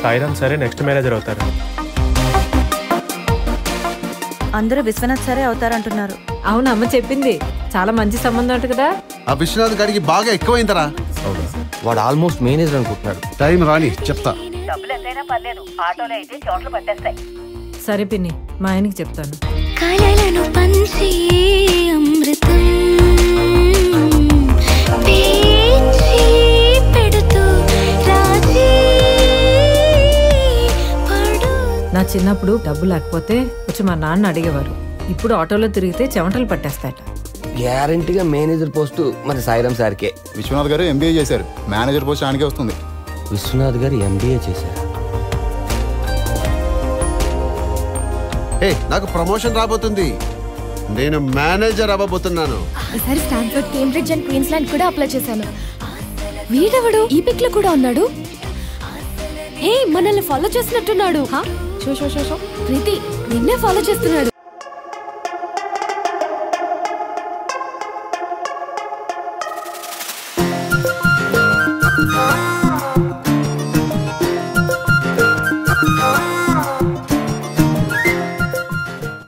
సాయిరామ్ సరే next manager అవుతారు అందరూ విశ్వనాథ్ సరే అవుతారంటున్నారు అవును అమ్మ చెప్పింది చాలా మంచి సంబంధం అంట కదా ఆ విశ్వనాథ్ గారికి బాగా ఎక్కువైందరా అవునా వాడు ఆల్మోస్ట్ మేనేజర్ అనుకుంటున్నాడు టైం రాని చెప్తా సరే పిన్ని మా ఆయనకి చెప్తాను కలలను పంచే అమృతం పేచి పెడుతూ రాజీ పడు నా చిన్నప్పుడు డబ్బు లేకపోతే వచ్చి మా నాన్న అడిగేవారు ఇప్పుడు ఆటోలో తిరిగితే చెమటలు పట్టేస్తాయట గ్యారంటీగా మేనేజర్ పోస్ట్ మరి సాయిరామ్ సార్కే విశ్వనాథ్ గారు ఎంబీఏ చేశారు మేనేజర్ పోస్ట్ ఆయనకే వస్తుంది విశ్వనాథ్ గారు ఎంబీఏ చేశారు హే నాకు ప్రమోషన్ రాబోతుంది నేను మేనేజర్ అవ్వబోతున్నాను ఈసారి స్టాన్ఫర్డ్ కేంబ్రిడ్జ్ అండ్ క్వీన్స్లాండ్ కూడా అప్లై చేశాను వీడెవడు ఈ పిక్ లో కూడా ఉన్నాడు హే మనల్ని ఫాలో చేసినట్టున్నాడు show show show show Preethi నిన్నే ఫాలో చేస్తున్నాడు